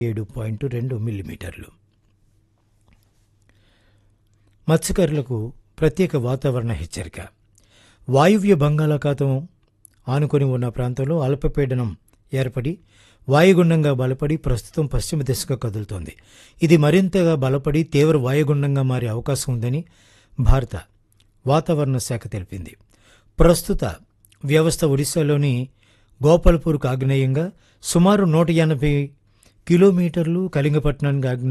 ఏడు పాయింట్ రెండు మిల్లీమీటర్లు మత్స్యకారులకు ప్రత్యేక వాతావరణ హెచ్చరిక వాయువ్య బంగాళాఖాతం ఆనుకొని ఉన్న ప్రాంతంలో అల్పపీడనం ఏర్పడి వాయుగుండంగా బలపడి ప్రస్తుతం పశ్చిమ దిశగా కదులుతోంది ఇది మరింతగా బలపడి తీవ్ర వాయుగుండంగా మారే అవకాశం ఉందని భారత వాతావరణ శాఖ తెలిపింది ప్రస్తుత వ్యవస్థ ఒడిశాలోని గోపాల్పూర్కు ఆగ్నేయంగా సుమారు నూట ఎనభై కిలోమీటర్లు కళింగపట్నానికి ఆగ్నేయ